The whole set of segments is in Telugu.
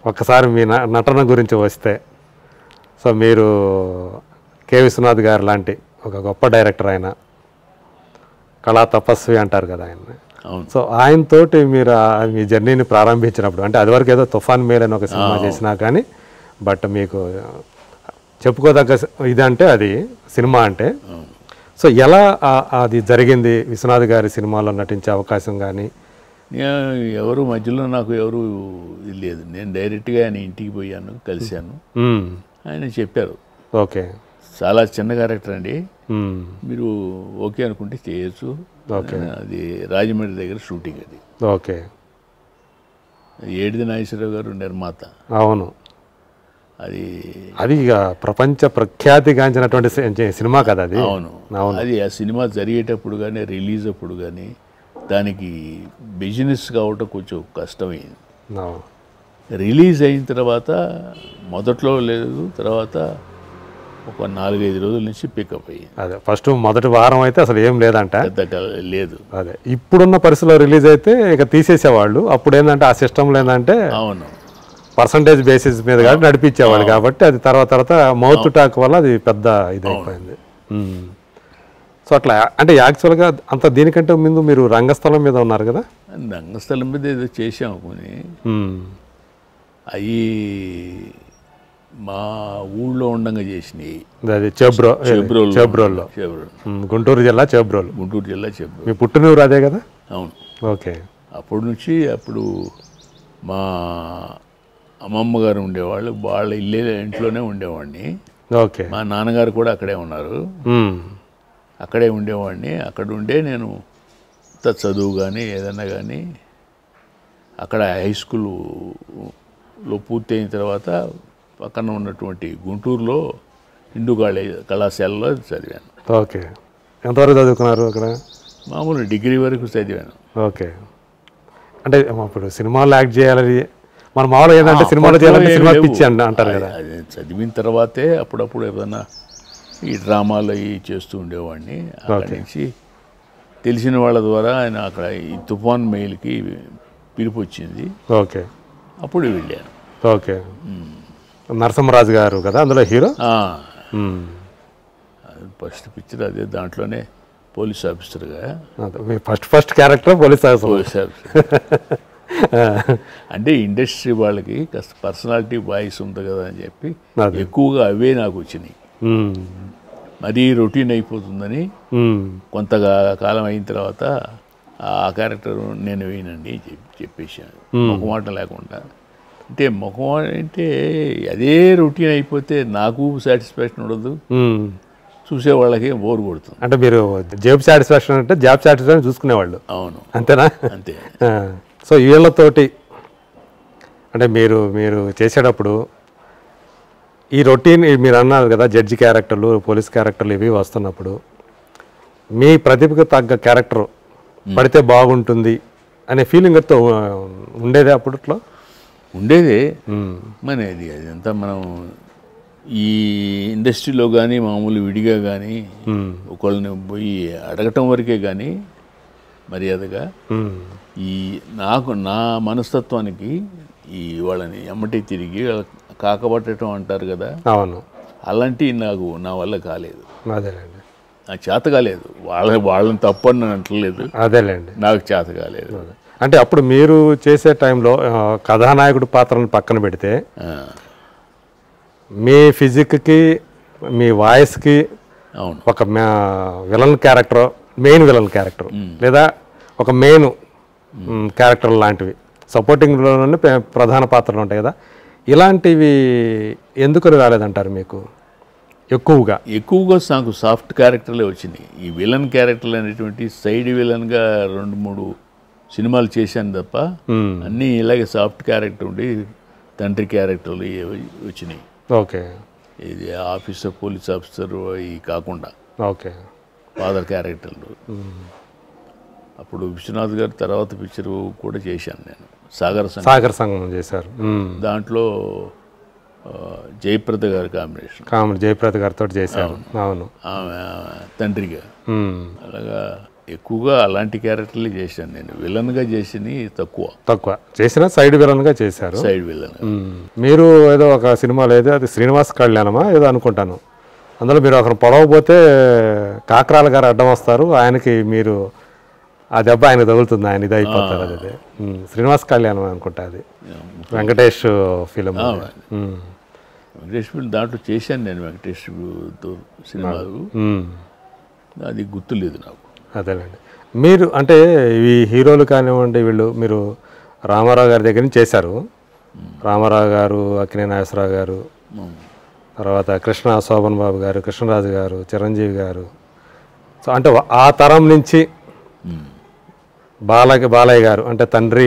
ఒక్కసారి మీ న- నటన గురించి వస్తే సో మీరు కె విశ్వనాథ్ గారు లాంటి ఒక గొప్ప డైరెక్టర్ ఆయన కళా తపస్వి అంటారు కదా ఆయన అవును సో ఆయనతోటి మీరు ఆ మీ జర్నీని ప్రారంభించినప్పుడు అంటే అది వరకు ఏదో తుఫాన్ మేల్ అని ఒక సినిమా చేసినా కానీ బట్ మీకు చెప్పుకోదగ్గ సి- ఇదంటే అది సినిమా అంటే సో ఎలా ఆ- అది జరిగింది విశ్వనాథ్ గారి సినిమాలో నటించే అవకాశం కానీ నేను ఎవరు మధ్యలో నాకు ఎవరు ఇది లేదు నేను డైరెక్ట్గా ఆయన ఇంటికి పోయాను కలిశాను ఆయన చెప్పారు ఓకే చాలా చిన్న క్యారెక్టర్ అండి మ్మ్. మీరు ఓకే అనుకుంటే చేయొచ్చు ఓకే. అది రాజమండ్రి దగ్గర షూటింగ్ అది ఓకే ఏడిది నాగేశ్వరరావు గారు నిర్మాత అవును అది అది ఇక ప్రపంచ ప్రఖ్యాతిగాంచినటువంటి సి- సినిమా కదా అది అవును అవును అది ఆ సినిమా జరిగేటప్పుడు కానీ రిలీజ్ అప్పుడు కానీ దానికి బిజినెస్ కావటం కొంచెం కష్టమైంది అవును రిలీజ్ అయిన తర్వాత మొదట్లో లేదు తర్వాత ఒక నాలుగైదు రోజుల నుంచి పికప్ అయ్యింది అదే ఫస్ట్ మొదటి వారం అయితే అసలు ఏం లేదంట పెద్ద కల- లేదు అదే ఇప్పుడున్న పరిస్థితిలో రిలీజ్ అయితే ఇక తీసేసేవాళ్ళు అప్పుడు ఏంటంటే ఆ సిస్టంలో ఏంటంటే అవును పర్సంటేజ్ బేసిస్ మీద కాబట్టి నడిపించేవాళ్ళు కాబట్టి అది తర్వాత తర్వాత మౌత్ టాక్ వల్ల అది పెద్ద ఇది అయిపోయింది మ్మ్. సో అట్లా అంటే యాక్చువల్గా అంత దీనికంటే ముందు మీరు రంగస్థలం మీద ఉన్నారు కదా రంగస్థలం మీద ఏదో చేసాం కొన్ని మ్మ్. అవి మా ఊళ్ళో ఉండంగా చేసినాయి అది చెబ్రో చెబ్రోలు చెబ్రోల్లో చెబ్రోలు మ్మ్. గుంటూరు జిల్లా చెబ్రోలు గుంటూరు జిల్లా చెబ్రోలు మీ పుట్టినూరు అదే కదా అవును ఓకే అప్పటి నుంచి అప్పుడు మా అమ్మమ్మ గారు ఉండేవాళ్ళు వాళ్ళ ఇల్లే ఇంట్లోనే ఉండేవాడిని ఓకే మా నాన్నగారు కూడా అక్కడే ఉన్నారు మ్మ్. అక్కడే ఉండేవాడిని అక్కడ ఉండే నేను ఇంత చదువు కానీ ఏదన్నా కానీ అక్కడ హై స్కూల్లో పూర్తయిన తర్వాత పక్కన ఉన్నటువంటి గుంటూరులో హిందూ కాళే కళాశాలలో చదివాను ఓకే ఎంతవరకు చదువుకున్నారు అక్కడ మామూలు డిగ్రీ వరకు చదివాను ఓకే అంటే ఇప్పుడు సినిమాలో యాక్ట్ చేయాలని మన మామూలుగా ఏంటంటే సినిమాలో చేయాలంటే అప్పట్లో సినిమా ఏం పిచ్చి అంట అంటారు కదా అది చదివిన తర్వాతే అప్పుడప్పుడు ఏదైనా ఈ డ్రామాలు అవి చేస్తూ ఉండేవాడిని అక్కడి నుంచి తెలిసిన వాళ్ళ ద్వారా ఆయన అక్కడ ఈ తుఫాన్ మెయిల్కి పిలుపు వచ్చింది ఓకే అప్పుడు వెళ్ళాను ఓకే నరసింహరాజు గారు కదా అందులో హీరో ఆ, మ్మ్. అది ఫస్ట్ పిక్చర్ అదే దాంట్లోనే పోలీస్ ఆఫీసర్గా అదే, మీ first first character police officer police officer అంటే ఇండస్ట్రీ వాళ్ళకి కాస్త పర్సనాలిటీ వాయిస్ ఉంది కదా అని చెప్పి అదే. ఎక్కువగా అవే నాకు వచ్చినాయి మ్మ్. మరీ రొటీన్ అయిపోతుందని మ్మ్. కొంత కాలం అయిన తర్వాత ఆ క్యారెక్టర్ నేను వేయనండి చెప్పి చెప్పేసాను ముఖమాట లేకుండా అంటే ముఖం అంటే అదే రొటీన్ అయిపోతే నాకు సాటిస్ఫాక్షన్ ఉండదు మ్మ్. చూసే వాళ్ళకి బోర్ కొడుతుంది అంటే మీరు జాబ్ సాటిస్ఫాక్షన్ అంటే జాబ్ సాటిస్ఫాక్షన్ చూసుకునేవాళ్ళు అవును అంతేనా అంతే ఆ, సో వీళ్ళతోటి అంటే మీరు మీరు చేసేటప్పుడు ఈ రొటీన్ మీరు అన్నారు కదా జడ్జి క్యారెక్టర్లు పోలీస్ క్యారెక్టర్లు ఇవి వస్తున్నప్పుడు మీ ప్రతిభకు తగ్గ క్యారెక్టర్ పడితే బాగుంటుంది అనే ఫీలింగ్తో ఉండేదే అప్పట్లో ఉండేదే మ్మ్. మన అది అదంతా మనం ఈ ఇండస్ట్రీలో కానీ మామూలు విడిగా కానీ మ్మ్. ఒకళ్ళని పోయి అడగటం వరకే కానీ మర్యాదగా మ్మ్. ఈ నాకు నా మనస్తత్వానికి ఈ వాళ్ళని ఎమ్మటి తిరిగి వాళ్ళ కాకపట్టడం అంటారు కదా అవును అలాంటివి నాకు నా వల్ల కాలేదు అదేలేండి నా చేత కాలేదు వాళ్ళ వాళ్ళని తప్పని నేను అంటలేదు అదేలేండి నాకు చేత కాలేదు అంటే అప్పుడు మీరు చేసే టైంలో ఆ, కథానాయకుడి పాత్రను పక్కన పెడితే ఆ, మీ ఫిజిక్కి మీ వాయిస్కి అవును ఒక villain character main villain character లేదా ఒక మెయిన్ క్యారెక్టర్ లాంటివి సపోర్టింగ్లోనే ప్ర- ప్రధాన పాత్రలు ఉంటాయి కదా ఇలాంటివి ఎందుకు రాలేదంటారు మీకు ఎక్కువగా ఎక్కువగా నాకు సాఫ్ట్ క్యారెక్టర్లే వచ్చినాయి ఈ విలన్ క్యారెక్టర్లు అనేటువంటి సైడ్ విలన్గా రెండు మూడు సినిమాలు చేశాను తప్ప మ్మ్. అన్నీ ఇలాగే సాఫ్ట్ క్యారెక్టర్ ఉండి తండ్రి క్యారెక్టర్లు ఇవి వచ్చినాయి ఓకే ఇది ఆఫీసర్ పోలీస్ ఆఫీసర్ ఈ కాకుండా ఓకే ఫాదర్ క్యారెక్టర్లు అప్పుడు విశ్వనాథ్ గారు తర్వాత పిక్చర్ కూడా చేశాను నేను సాగర సంఘం సాగర్ సంగమం చేశారు మ్మ్. దాంట్లో ఆ, జయప్రద గారి కాంబినేషన్ కామెడీ జయప్రద గారితో చేశారు అవును ఆమె తండ్రిగా మ్మ్. అలాగా ఎక్కువగా అలాంటి క్యారెక్టర్లే చేశాను నేను విలన్గా చేసింది తక్కువ తక్కువ చేసిన సైడ్ విలన్గా చేశారు సైడ్ విలన్ మ్మ్. మీరు ఏదో ఒక సినిమాలో ఏదో అది శ్రీనివాస్ కళ్యాణమా ఏదో అనుకుంటాను అందులో మీరు ఒకరు పొడవపోతే కాకరాల గారు అడ్డం వస్తారు ఆయనకి మీరు ఆ దెబ్బ ఆయన తగులుతుంది ఆయన ఇది అయిపోతారు అది అదే మ్మ్. శ్రీనివాస్ కళ్యాణం అనుకుంటా అది వెంకటేష్ ఫిలిం వెంకటేష్ ఫిల్మ్ దాంట్లో చేశాను నేను వెంకటేష్ తో సినిమాలు అది గుర్తులేదు నాకు అదేలేండి మీరు అంటే ఈ హీరోలు కానివ్వండి వీళ్ళు మీరు రామారావు గారి దగ్గర నుంచి చేశారు రామారావు గారు అక్కినే నాగేశ్వరరావు గారు ఉమ్. తర్వాత కృష్ణ శోభన్ బాబు గారు కృష్ణరాజు గారు చిరంజీవి గారు సో అంటే వా- ఆ తరం నుంచి ఉమ్. బాలకి బాలయ్య గారు అంటే తండ్రి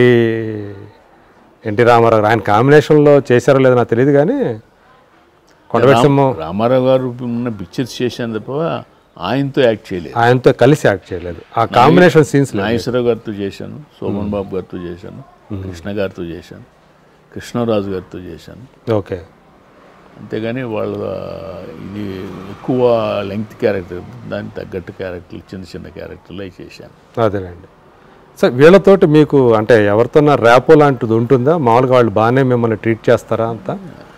ఎన్టీ రామారావు గారు ఆయన కాంబినేషన్లో చేశారో లేదో నాకు తెలియదు కానీ కొండవెట్టి సింహం రామారావు గారు ఉన్న పిక్చర్స్ చేశాను తప్ప ఆయనతో యాక్ట్ చేయలేదు ఆయనతో కలిసి యాక్ట్ చేయలేదు ఆ కాంబినేషన్ సీన్స్ నాగేశ్వరరావు గారితో చేశాను సోమన్ బాబు గారితో చేశాను కృష్ణ గారితో చేశాను కృష్ణరాజు గారితో చేశాను ఓకే అంతేగాని వాళ్ళ ఇది ఎక్కువ లెంగ్త్ క్యారెక్టర్ దానికి తగ్గట్టు క్యారెక్టర్లు చిన్న చిన్న క్యారెక్టర్లు అవి చేశాను అదేలేండి సో వీళ్ళతోటి మీకు అంటే ఎవరితోనా ర్యాపో లాంటిది ఉంటుందా మామూలుగా వాళ్ళు బాగానే మిమ్మల్ని ట్రీట్ చేస్తారా అంతా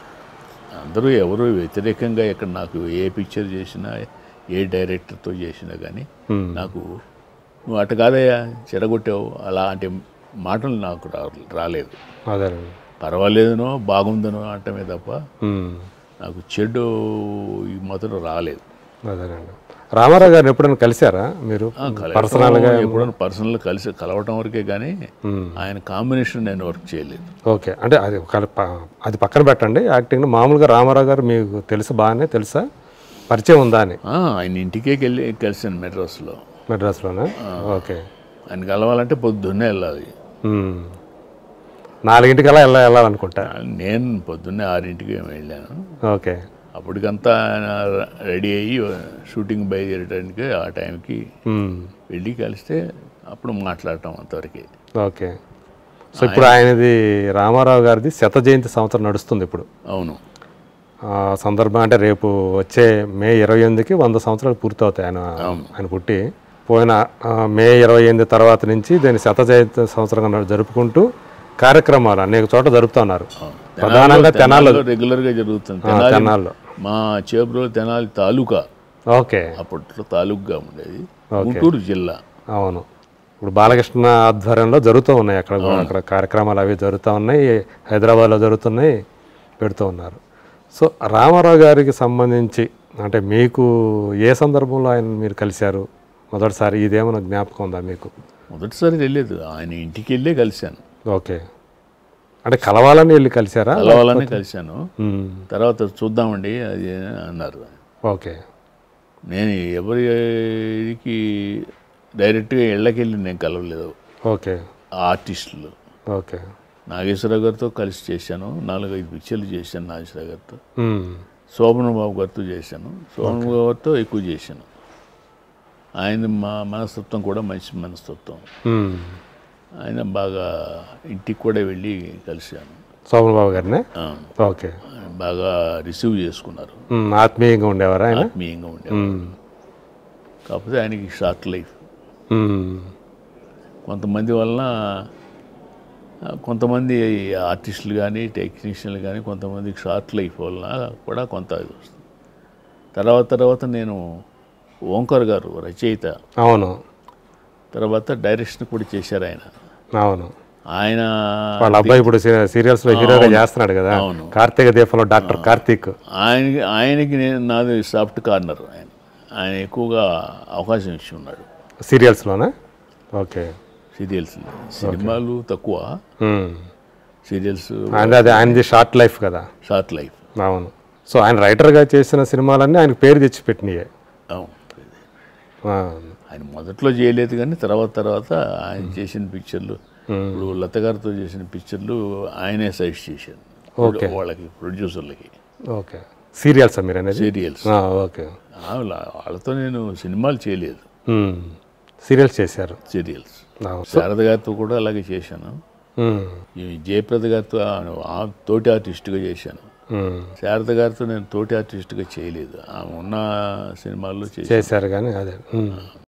అందరూ ఎవరు వ్యతిరేకంగా ఇక్కడ నాకు ఏ పిక్చర్ చేసినా ఏ డైరెక్టర్తో చేసినా కానీ నాకు నువ్వు అటు కాదయ్యా చెడగొట్టావు అలాంటి మాటలు నాకు రా రాలేదు అదేలేండి పర్వాలేదనో బాగుందనో అంటమే తప్ప ఉమ్. నాకు చెడు ఈ మాత్రం రాలేదు అదేనండి రామారావు గారిని ఎప్పుడైనా కలిశారా మీరు పర్సనల్గా ఎప్పుడైనా పర్సనల్ కలిసి కలవటం వరకే కానీ ఆయన కాంబినేషన్ నేను వర్క్ చేయలేదు ఓకే అంటే అది ఒక ప- అది పక్కన పెట్టండి యాక్టింగ్ మామూలుగా రామారావు గారు మీకు తెలుసు బాగానే తెలుసా పరిచయం ఉందా అని ఆ, ఆయన ఇంటికే వెళ్ళి కలిసాను మెడ్రాస్లో మెడ్రాస్లోనే ఓకే ఆయన కలవాలంటే పొద్దున్నే వెళ్ళాలి ఉమ్. నాలుగింటికి అలా వెళ్ళ వెళ్ళాలనుకుంటా నేను పొద్దున్నే ఆరింటికి ఏమో వెళ్ళాను ఓకే అప్పటికంతా ఆయన రెడీ అయ్యి షూటింగ్ బయలుదేరడానికి ఆ టైంకి ఉమ్. వెళ్ళి కలిస్తే అప్పుడు మాట్లాడటం అంతవరకే ఓకే సో ఇప్పుడు ఆయనది రామారావు గారిది శత జయంతి సంవత్సరం నడుస్తుంది ఇప్పుడు అవును ఆ సందర్భం అంటే రేపు వచ్చే మే ఇరవై ఎనిమిదికి వంద సంవత్సరాలు పూర్తవుతాయి ఆయన ఆయన పుట్టి పోయిన ఆ, మే ఇరవై ఎనిమిది తర్వాత నుంచి దీన్ని శత జయంతి సంవత్సరంగా నడు- జరుపుకుంటూ కార్యక్రమాలు అనేక చోట్ల జరుపుతున్నారు ప్రధానంగా తెనాలి రెగ్యులర్గా జరుగుతుంది ఆ, తెనాలి తెనాల్లో మా చేబ్రో తెనాలి తాలూకా ఓకే అప్పట్లో తాలూకుగా ఉండేది గుంటూరు జిల్లా అవును ఇప్పుడు బాలకృష్ణ ఆధ్వర్యంలో జరుగుతూ ఉన్నాయి అక్కడ కూడా అక్కడ కార్యక్రమాలు అవి జరుగుతూ ఉన్నాయి హైదరాబాద్లో జరుగుతున్నాయి పెడుతూ ఉన్నారు సో రామారావు గారికి సంబంధించి అంటే మీకు ఏ సందర్భంలో ఆయన మీరు కలిశారు మొదటిసారి ఇదేమైనా జ్ఞాపకం ఉందా మీకు మొదటిసారి వెళ్ళలేదు ఆయన ఇంటికి వెళ్ళే కలిశాను ఓకే అంటే కలవాలని వెళ్ళి కలిశారా కలవాలని కలిశాను మ్మ్. తర్వాత చూద్దామండి అది అన్నారు ఓకే నేను ఎవరికి డైరెక్ట్గా ఇళ్ళకెళ్ళి నేను కలవలేదు ఓకే ఆర్టిస్టులు ఓకే నాగేశ్వరరావు గారితో కలిసి చేశాను నాలుగైదు పిక్చర్లు చేశాను నాగేశ్వరరావు గారితో మ్మ్. శోభన బాబు గారితో చేశాను శోభన బాబు గారితో ఎక్కువ చేశాను ఆయన మా మనస్తత్వం కూడా మంచి మనస్తత్వం మ్మ్. ఆయన బాగా ఇంటికి కూడా వెళ్ళి కలిశాను శోభన్ బాబు గారినే ఆ, ఓకే ఆయన బాగా రిసీవ్ చేసుకున్నారు మ్మ్. ఆత్మీయంగా ఉండేవారా ఆయన ఆత్మీయంగా ఉండేవారు కాకపోతే ఆయనకి షార్ట్ లైఫ్ మ్మ్. కొంతమంది వలన ఆ, కొంతమంది ఆర్టిస్టులు కానీ టెక్నీషియన్లు కానీ కొంతమందికి షార్ట్ లైఫ్ వలన కూడా కొంత ఇది వస్తుంది తర్వాత తర్వాత నేను ఓంకర్ గారు రచయిత అవును తర్వాత డైరెక్షన్ కూడా చేశారు ఆయన అవును ఆయన వాళ్ళ అబ్బాయి ఇప్పుడు సీ- సీరియల్స్ లో హీరోగా చేస్తున్నాడు కదా అవును. కార్తీక దీపంలో డాక్టర్ కార్తీక్ ఆయనకి ఆయనకి నేను నాది సాఫ్ట్ కార్నర్ ఆయన ఆయన ఎక్కువగా అవకాశం ఇచ్చి ఉన్నాడు సీరియల్స్ లోనే ఓకే సీరియల్స్ సినిమాలు తక్కువ ఉమ్. సీరియల్స్ ఆయన అదే ఆయనది షార్ట్ లైఫ్ కదా షార్ట్ లైఫ్ అవును సో ఆయన రైటర్ గా చేసిన సినిమాలన్నీ ఆయనకు పేరు తెచ్చి పెట్టినాయి అవును ఆయన మొదట్లో చేయలేదు కానీ తర్వాత తర్వాత ఆయన చేసిన పిక్చర్లు ఇప్పుడు లత గారితో చేసిన పిక్చర్లు ఆయనే సజెస్ట్ చేశారు Okay. వాళ్ళకి ప్రొడ్యూసర్లకి ఓకే సీరియల్స్ మీరు అనేది సీరియల్స్ ఆ, ఓకే వాళ్ళతో నేను సినిమాలు చేయలేదు ఉమ్. సీరియల్స్ చేశారు సీరియల్స్ అవును. శారద గారితో కూడా అలాగే చేశాను ఉమ్. ఈ జయప్రద గారితో ఆ- ఆ తోటి ఆర్టిస్ట్గా చేశాను ఉమ్. శారద గారితో నేను తోటి ఆర్టిస్ట్గా చేయలేదు ఆమె ఉన్న సినిమాల్లో చేశాను చేశారు కానీ అదే ఉమ్.